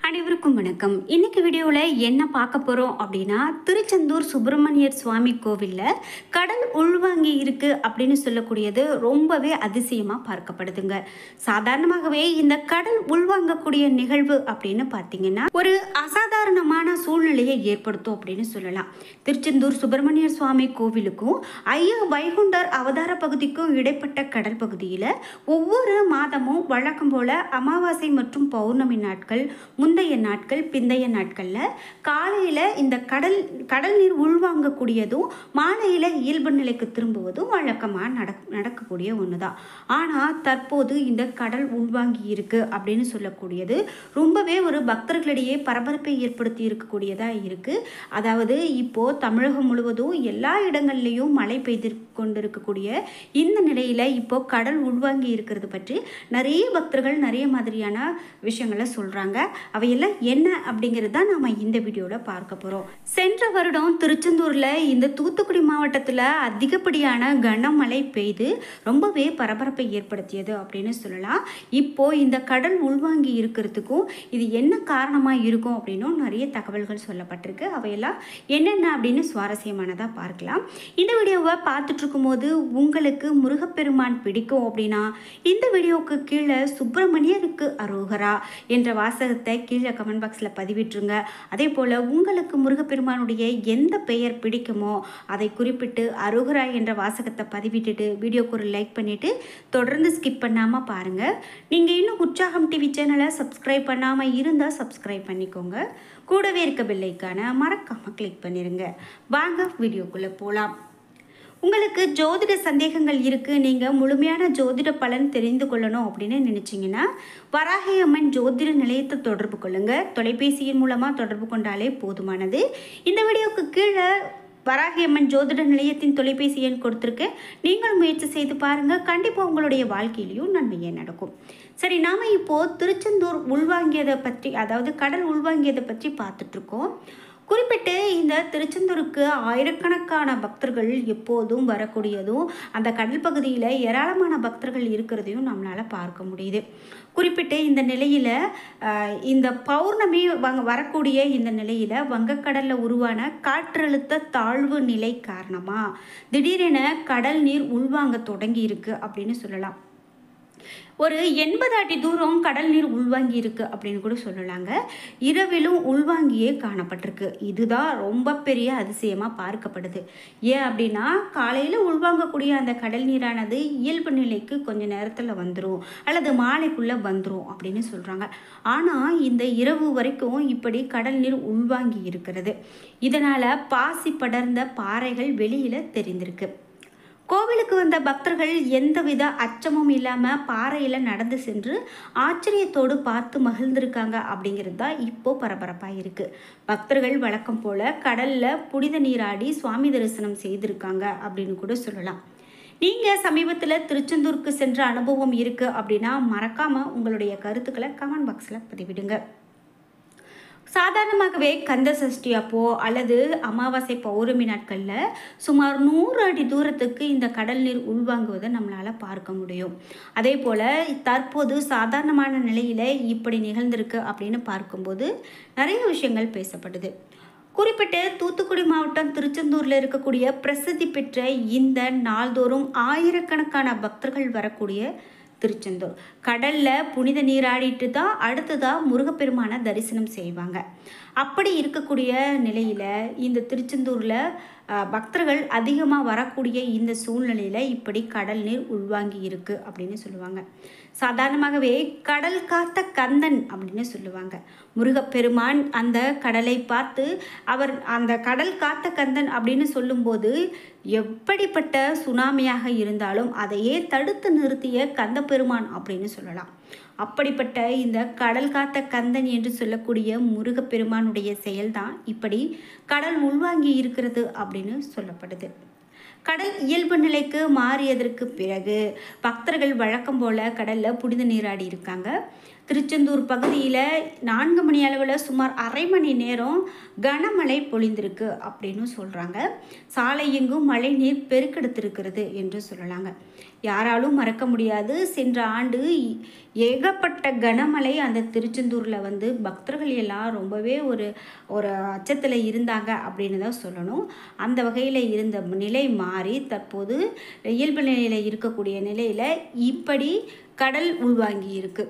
அனைவருக்கும் வணக்கம் இன்னைக்கு வீடியோவில் என்ன பார்க்க போகிறோம் அப்படின்னா திருச்செந்தூர் சுப்பிரமணியர் சுவாமி கோவிலில் கடல் உள்வாங்கி இருக்கு அப்படின்னு சொல்லக்கூடியது ரொம்பவே அதிசயமாக பார்க்கப்படுதுங்க சாதாரணமாகவே இந்த கடல் உள்வாங்கக்கூடிய நிகழ்வு அப்படின்னு பார்த்தீங்கன்னா ஒரு அசாதாரணமான சூழ்நிலையை ஏற்படுத்தும் அப்படின்னு சொல்லலாம் திருச்செந்தூர் சுப்பிரமணியர் சுவாமி கோவிலுக்கும் ஐயா வைகுண்டர் அவதார பகுதிக்கும் இடைப்பட்ட கடல் பகுதியில் ஒவ்வொரு மாதமும் வழக்கம் போல அமாவாசை மற்றும் பௌர்ணமி நாட்கள் முந்தைய நாட்கள் பிந்தைய நாட்களில் காலையில் இந்த கடல் கடல் நீர் உள்வாங்கக்கூடியதும் மாலையில் இயல்பு நிலைக்கு திரும்புவதும் வழக்கமாக நடக் நடக்கக்கூடிய ஒன்று தான் ஆனால் தற்போது இந்த கடல் உள்வாங்கி இருக்கு அப்படின்னு சொல்லக்கூடியது ரொம்பவே ஒரு பக்தர்களிடையே பரபரப்பை ஏற்படுத்தி இருக்கக்கூடியதாக இருக்குது அதாவது இப்போது தமிழகம் முழுவதும் எல்லா இடங்கள்லையும் மழை பெய்து கொண்டிருக்கக்கூடிய இந்த நிலையில் இப்போ கடல் உள்வாங்கி இருக்கிறது பற்றி நிறைய பக்தர்கள் நிறைய மாதிரியான விஷயங்களை சொல்கிறாங்க அவையெல்லாம் என்ன அப்படிங்கிறது தான் நாம் இந்த வீடியோவில் பார்க்க போகிறோம் சென்ற வருடம் திருச்செந்தூரில் இந்த தூத்துக்குடி மாவட்டத்தில் அதிகப்படியான கனமழை பெய்து ரொம்பவே பரபரப்பை ஏற்படுத்தியது அப்படின்னு சொல்லலாம் இப்போ இந்த கடல் உள்வாங்கி இருக்கிறதுக்கும் இது என்ன காரணமாக இருக்கும் அப்படின்னும் நிறைய தகவல்கள் சொல்லப்பட்டிருக்கு அவையெல்லாம் என்னென்ன அப்படின்னு சுவாரஸ்யமானதாக பார்க்கலாம் இந்த வீடியோவை பார்த்துட்டு இருக்கும்போது உங்களுக்கு முருகப்பெருமான் பிடிக்கும் அப்படின்னா இந்த வீடியோவுக்கு கீழே சுப்பிரமணியருக்கு அரோகரா என்ற வாசகத்தை கீழே கமெண்ட் பாக்ஸில் பதிவிட்டுருங்க அதே போல் உங்களுக்கு முருகப்பெருமானுடைய எந்த பெயர் பிடிக்குமோ அதை குறிப்பிட்டு அரோகரா என்ற வாசகத்தை பதிவிட்டுட்டு வீடியோக்கு ஒரு லைக் பண்ணிவிட்டு தொடர்ந்து ஸ்கிப் பண்ணாமல் பாருங்கள் நீங்கள் இன்னும் உற்சாகம் டிவி சேனலை சப்ஸ்கிரைப் பண்ணாமல் இருந்தால் சப்ஸ்கிரைப் பண்ணிக்கோங்க கூடவே இருக்க பெல்லைக்கான மறக்காமல் கிளிக் பண்ணிடுங்க வாங்க வீடியோக்குள்ளே போகலாம் உங்களுக்கு ஜோதிட சந்தேகங்கள் இருக்குது நீங்கள் முழுமையான ஜோதிட பலன் தெரிந்து கொள்ளணும் அப்படின்னு நினச்சிங்கன்னா வராகி அம்மன் ஜோதிட நிலையத்தை தொடர்பு கொள்ளுங்கள் தொலைபேசியின் மூலமாக தொடர்பு கொண்டாலே போதுமானது இந்த வீடியோவுக்கு கீழே வராகி அம்மன் ஜோதிட நிலையத்தின் தொலைபேசி எண் கொடுத்துருக்கேன் நீங்களும் முயற்சி செய்து பாருங்கள் கண்டிப்பாக உங்களுடைய வாழ்க்கையிலையும் நன்மையே நடக்கும் சரி நாம் இப்போது திருச்செந்தூர் உள்வாங்கியதை பற்றி அதாவது கடல் உள்வாங்கியதை பற்றி பார்த்துட்ருக்கோம் குறிப்பிட்டு இந்த திருச்செந்தூருக்கு ஆயிரக்கணக்கான பக்தர்கள் எப்போதும் வரக்கூடியதும் அந்த கடல் பகுதியில் ஏராளமான பக்தர்கள் இருக்கிறதையும் நம்மளால் பார்க்க முடியுது குறிப்பிட்டு இந்த நிலையில் இந்த பௌர்ணமி வங்க வரக்கூடிய இந்த நிலையில் வங்கக்கடலில் உருவான காற்றழுத்த தாழ்வு நிலை காரணமாக திடீரென கடல் நீர் உள்வாங்க தொடங்கி இருக்கு அப்படின்னு சொல்லலாம் ஒரு எண்பது அடி தூரம் கடல் நீர் உள்வாங்கி இருக்கு அப்படின்னு கூட சொல்லலாங்க இரவிலும் உள்வாங்கியே காணப்பட்டிருக்கு இதுதான் ரொம்ப பெரிய அதிசயமாக பார்க்கப்படுது ஏன் அப்படின்னா காலையில் உள்வாங்கக்கூடிய அந்த கடல் நீரானது இயல்பு நிலைக்கு கொஞ்ச நேரத்தில் வந்துடும் அல்லது மாலைக்குள்ளே வந்துடும் அப்படின்னு சொல்கிறாங்க ஆனால் இந்த இரவு வரைக்கும் இப்படி கடல் நீர் உள்வாங்கி இருக்கிறது இதனால் பாசி படர்ந்த பாறைகள் வெளியில் தெரிந்திருக்கு கோவிலுக்கு வந்த பக்தர்கள் எந்தவித அச்சமும் இல்லாமல் பாறையில் நடந்து சென்று ஆச்சரியத்தோடு பார்த்து மகிழ்ந்திருக்காங்க அப்படிங்கிறது தான் இப்போ பரபரப்பாக இருக்குது பக்தர்கள் வழக்கம் போல் கடலில் புனித நீராடி சுவாமி தரிசனம் செய்திருக்காங்க அப்படின்னு கூட சொல்லலாம் நீங்கள் சமீபத்தில் திருச்செந்தூருக்கு சென்ற அனுபவம் இருக்குது அப்படின்னா மறக்காமல் உங்களுடைய கருத்துக்களை கமெண்ட் பாக்ஸில் பதிவிடுங்க சாதாரணமாகவே கந்த சஷ்டி அப்போ அல்லது அமாவாசை பௌர்ணமி நாட்களில் சுமார் நூறு அடி தூரத்துக்கு இந்த கடல் நீர் உள்வாங்குவதை நம்மளால் பார்க்க முடியும் அதே போல் தற்போது சாதாரணமான நிலையில் இப்படி நிகழ்ந்திருக்கு அப்படின்னு பார்க்கும்போது நிறைய விஷயங்கள் பேசப்படுது குறிப்பிட்டு தூத்துக்குடி மாவட்டம் திருச்செந்தூரில் இருக்கக்கூடிய பிரசித்தி பெற்ற இந்த நாள்தோறும் ஆயிரக்கணக்கான பக்தர்கள் வரக்கூடிய திருச்செந்தூர் கடலில் புனித நீராடிட்டு தான் அடுத்ததாக முருகப்பெருமானை தரிசனம் செய்வாங்க அப்படி இருக்கக்கூடிய நிலையில் இந்த திருச்செந்தூரில் பக்தர்கள் அதிகமாக வரக்கூடிய இந்த சூழ்நிலையில் இப்படி கடல் நீர் உள்வாங்கி இருக்கு அப்படின்னு சொல்லுவாங்க சாதாரணமாகவே கடல் காத்த கந்தன் அப்படின்னு சொல்லுவாங்க முருகப்பெருமான் அந்த கடலை பார்த்து அவர் அந்த கடல் காத்த கந்தன் அப்படின்னு சொல்லும்போது எப்படிப்பட்ட சுனாமியாக இருந்தாலும் அதையே தடுத்து நிறுத்திய கந்த பெருமான் அப்படின்னு சொல்லலாம் அப்படிப்பட்ட இந்த கடல் காத்த கந்தன் என்று சொல்லக்கூடிய முருகப்பெருமானுடைய செயல்தான் இப்படி கடல் உள்வாங்கி இருக்கிறது அப்படின்னு சொல்லப்படுது கடல் இயல்பு நிலைக்கு மாறியதற்கு பிறகு பக்தர்கள் வழக்கம் போல் கடலில் புனித நீராடி இருக்காங்க திருச்செந்தூர் பகுதியில் நான்கு மணி அளவில் சுமார் அரை மணி நேரம் கனமழை பொழிந்திருக்கு அப்படின்னு சொல்கிறாங்க சாலை எங்கும் மழை நீர் பெருக்கெடுத்திருக்கிறது என்று சொல்லலாங்க யாராலும் மறக்க முடியாது சென்ற ஆண்டு ஏகப்பட்ட கனமழை அந்த திருச்செந்தூரில் வந்து பக்தர்கள் எல்லாம் ரொம்பவே ஒரு ஒரு அச்சத்தில் இருந்தாங்க அப்படின்னு தான் சொல்லணும் அந்த வகையில் இருந்த நிலை மாறி தற்போது இயல்பு நிலையில் இருக்கக்கூடிய நிலையில் இப்படி கடல் உள்வாங்கி இருக்கு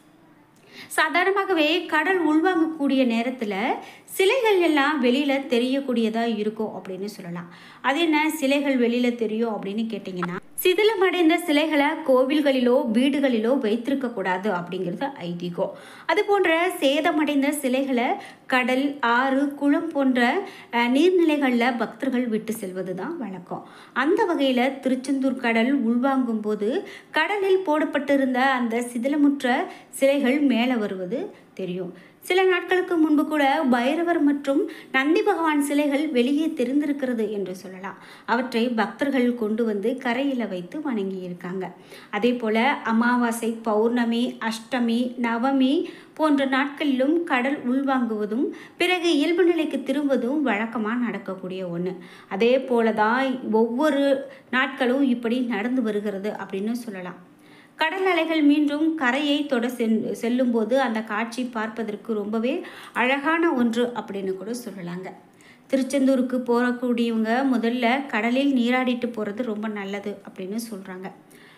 சாதாரணமாகவே கடல் உள்வாங்கக்கூடிய நேரத்தில் சிலைகள் எல்லாம் வெளியில் தெரியக்கூடியதாக இருக்கும் அப்படின்னு சொல்லலாம் அது என்ன சிலைகள் வெளியில் தெரியும் அப்படின்னு கேட்டிங்கன்னா சிதிலமடைந்த சிலைகளை கோவில்களிலோ வீடுகளிலோ வைத்திருக்கக்கூடாது அப்படிங்கிறது ஐதீகம் அது போன்ற சேதமடைந்த சிலைகளை கடல் ஆறு குளம் போன்ற அஹ், நீர்நிலைகளில் பக்தர்கள் விட்டு செல்வது தான் வழக்கம் அந்த வகையில் திருச்செந்தூர் கடல் உள்வாங்கும் போது கடலில் போடப்பட்டிருந்த அந்த சிதிலமுற்ற சிலைகள் மேலே வருவது தெரியும் சில நாட்களுக்கு முன்பு கூட பைரவர் மற்றும் நந்தி பகவான் சிலைகள் வெளியே தெரிந்திருக்கிறது என்று சொல்லலாம் அவற்றை பக்தர்கள் கொண்டு வந்து கரையில் வைத்து வணங்கி இருக்காங்க அதே போல அமாவாசை பௌர்ணமி அஷ்டமி நவமி போன்ற நாட்களிலும் கடல் உள்வாங்குவதும் பிறகு இயல்பு நிலைக்கு திரும்புவதும் வழக்கமாக நடக்கக்கூடிய ஒன்று அதே போல தான் ஒவ்வொரு நாட்களும் இப்படி நடந்து வருகிறது அப்படின்னு சொல்லலாம் கடல் அலைகள் மீண்டும் கரையை தொட சென் செல்லும்போது அந்த காட்சி பார்ப்பதற்கு ரொம்பவே அழகான ஒன்று அப்படின்னு கூட சொல்லலாங்க திருச்செந்தூருக்கு போகக்கூடியவங்க முதல்ல கடலில் நீராடிட்டு போகிறது ரொம்ப நல்லது அப்படின்னு சொல்கிறாங்க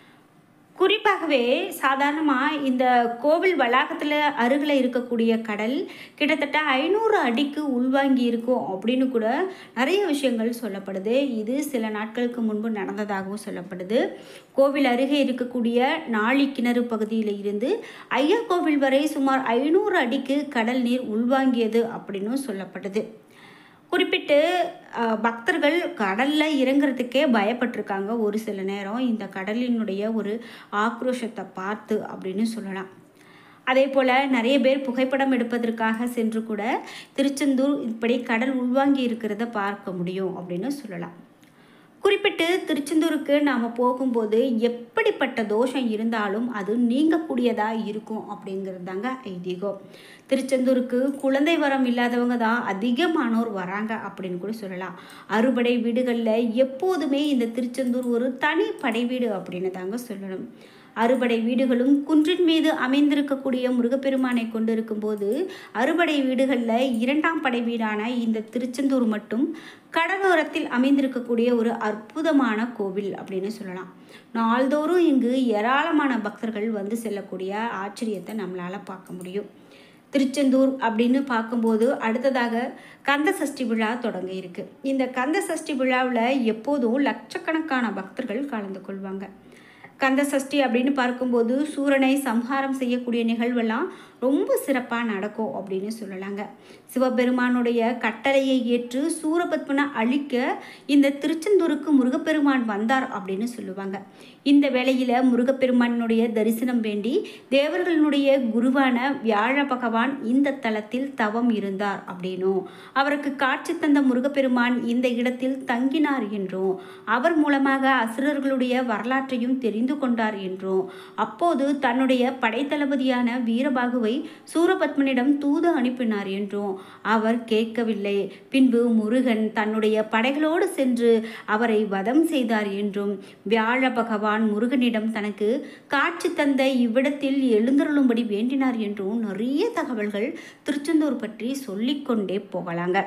குறிப்பாகவே சாதாரணமாக இந்த கோவில் வளாகத்தில் அருகில் இருக்கக்கூடிய கடல் கிட்டத்தட்ட ஐநூறு அடிக்கு உள்வாங்கி இருக்கும் அப்படின்னு கூட நிறைய விஷயங்கள் சொல்லப்படுது இது சில நாட்களுக்கு முன்பு நடந்ததாகவும் சொல்லப்படுது கோவில் அருகே இருக்கக்கூடிய நாளி கிணறு பகுதியில் இருந்து ஐயா கோவில் வரை சுமார் ஐநூறு அடிக்கு கடல் நீர் உள்வாங்கியது அப்படின்னும் சொல்லப்படுது குறிப்பிட்டு அஹ், பக்தர்கள் கடலில் இறங்குறதுக்கே பயப்பட்டிருக்காங்க ஒரு சில நேரம் இந்த கடலினுடைய ஒரு ஆக்ரோஷத்தை பார்த்து அப்படின்னு சொல்லலாம் அதே போல் நிறைய பேர் புகைப்படம் எடுப்பதற்காக சென்று கூட திருச்செந்தூர் இப்படி கடல் உள்வாங்கி இருக்கிறத பார்க்க முடியும் அப்படின்னு சொல்லலாம் குறிப்பிட்டு திருச்செந்தூருக்கு நாம் போகும்போது எப்படிப்பட்ட தோஷம் இருந்தாலும் அது நீங்கக்கூடியதாக இருக்கும் அப்படிங்கிறது தாங்க ஐதீகம் திருச்செந்தூருக்கு குழந்தை வரம் இல்லாதவங்க தான் அதிகமானோர் வராங்க அப்படின்னு கூட சொல்லலாம் அறுபடை வீடுகளில் எப்போதுமே இந்த திருச்செந்தூர் ஒரு தனி படை வீடு அப்படின்னு தாங்க சொல்லணும் அறுபடை வீடுகளும் குன்றின் மீது அமைந்திருக்கக்கூடிய முருகப்பெருமானை கொண்டிருக்கும் போது அறுபடை வீடுகளில் இரண்டாம் படை வீடான இந்த திருச்செந்தூர் மட்டும் கடலோரத்தில் அமைந்திருக்கக்கூடிய ஒரு அற்புதமான கோவில் அப்படின்னு சொல்லலாம் நாள்தோறும் இங்கு ஏராளமான பக்தர்கள் வந்து செல்லக்கூடிய ஆச்சரியத்தை நம்மளால் பார்க்க முடியும் திருச்செந்தூர் அப்படின்னு பார்க்கும்போது அடுத்ததாக கந்த சஷ்டி விழா தொடங்க இருக்கு இந்த கந்த சஷ்டி விழாவில் எப்போதும் லட்சக்கணக்கான பக்தர்கள் கலந்து கொள்வாங்க கந்த சஷ்டி அப்படின்னு பார்க்கும்போது சூரனை சம்ஹாரம் செய்யக்கூடிய நிகழ்வெல்லாம் ரொம்ப சிறப்பாக நடக்கும் அப்படின்னு சொல்லலாங்க சிவபெருமானுடைய கட்டளையை ஏற்று சூரபத்மனை அழிக்க இந்த திருச்செந்தூருக்கு முருகப்பெருமான் வந்தார் அப்படின்னு சொல்லுவாங்க இந்த வேளையில் முருகப்பெருமானுடைய தரிசனம் வேண்டி தேவர்களுடைய குருவான வியாழ பகவான் இந்த தலத்தில் தவம் இருந்தார் அப்படின்னும் அவருக்கு காட்சி தந்த முருகப்பெருமான் இந்த இடத்தில் தங்கினார் என்றும் அவர் மூலமாக அசுரர்களுடைய வரலாற்றையும் தெரிந்து கொண்டார் என்றும் அப்போது தன்னுடைய படைத்தளபதியான வீரபாகுவை சூரபத்மனிடம் தூது அனுப்பினார் என்றும் அவர் கேட்கவில்லை பின்பு முருகன் தன்னுடைய படைகளோடு சென்று அவரை வதம் செய்தார் என்றும் வியாழ பகவான் முருகனிடம் தனக்கு காட்சி தந்த இவ்விடத்தில் எழுந்தருளும்படி வேண்டினார் என்றும் நிறைய தகவல்கள் திருச்செந்தூர் பற்றி சொல்லிக்கொண்டே போகலாங்க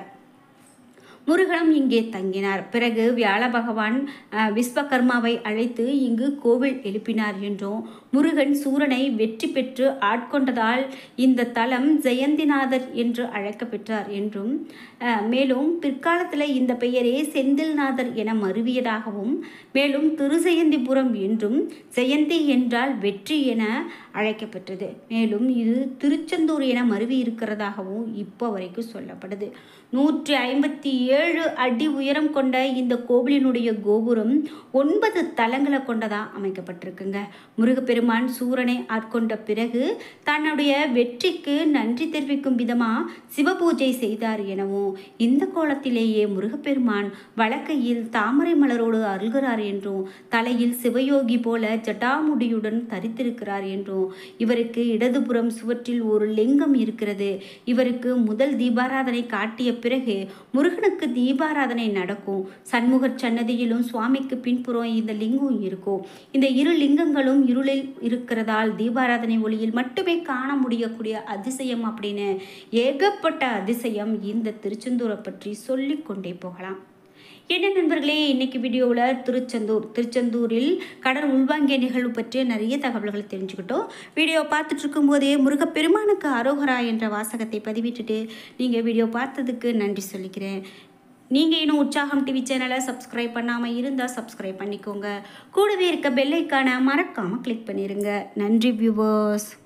முருகனும் இங்கே தங்கினார் பிறகு வியாழ பகவான் அஹ், விஸ்வகர்மாவை அழைத்து இங்கு கோவில் எழுப்பினார் என்றும் முருகன் சூரனை வெற்றி பெற்று ஆட்கொண்டதால் இந்த தலம் ஜெயந்திநாதர் என்று அழைக்கப்பெற்றார் என்றும் அஹ், மேலும் பிற்காலத்தில் இந்த பெயரே செந்தில்நாதர் என மருவியதாகவும் மேலும் திருஜெயந்திபுரம் என்றும் ஜெயந்தி என்றால் வெற்றி என அழைக்கப்பட்டது மேலும் இது திருச்செந்தூர் என மருவி இருக்கிறதாகவும் இப்போ வரைக்கும் சொல்லப்படுது நூற்றி ஐம்பத்தி ஏழு அடி உயரம் கொண்ட இந்த கோவிலினுடைய கோபுரம் ஒன்பது தலங்களை கொண்டதாக அமைக்கப்பட்டிருக்குங்க முருகப்பெருமான் சூரனை ஆட்கொண்ட பிறகு தன்னுடைய வெற்றிக்கு நன்றி தெரிவிக்கும் விதமாக சிவபூஜை செய்தார் எனவும் இந்த கோலத்திலேயே முருகப்பெருமான் வழக்கையில் தாமரை மலரோடு அருள்கிறார் என்றும் தலையில் சிவயோகி போல ஜட்டாமுடியுடன் தரித்திருக்கிறார் என்றும் இவருக்கு இடதுபுறம் சுவற்றில் ஒரு லிங்கம் இருக்கிறது இவருக்கு முதல் தீபாராதனை காட்டிய பிறகு முருகனுக்கு தீபாராதனை நடக்கும் சண்முகர் சன்னதியிலும் சுவாமிக்கு பின்புறம் இந்த லிங்கம் இருக்கும் இந்த இரு லிங்கங்களும் இருளில் இருக்கிறதால் தீபாராதனை ஒளியில் மட்டுமே காண முடியக்கூடிய அதிசயம் அப்படின்னு ஏகப்பட்ட அதிசயம் இந்த திருச்செந்தூரை பற்றி சொல்லிக்கொண்டே போகலாம் என்ன நண்பர்களே இன்னைக்கு வீடியோவில் திருச்செந்தூர் திருச்செந்தூரில் கடல் உள்வாங்கிய நிகழ்வு பற்றிய நிறைய தகவல்களை தெரிஞ்சுக்கிட்டோம் வீடியோ பார்த்துட்டு இருக்கும்போதே முருகப்பெருமானுக்கு அரோகரா என்ற வாசகத்தை பதிவிட்டுட்டு நீங்கள் வீடியோ பார்த்ததுக்கு நன்றி சொல்லிக்கிறேன் நீங்கள் இன்னும் உற்சாகம் டிவி சேனலை சப்ஸ்கிரைப் பண்ணாமல் இருந்தால் சப்ஸ்கிரைப் பண்ணிக்கோங்க கூடவே இருக்க பெல்லைக்கான மறக்காமல் கிளிக் பண்ணிடுங்க நன்றி வியூவர்ஸ்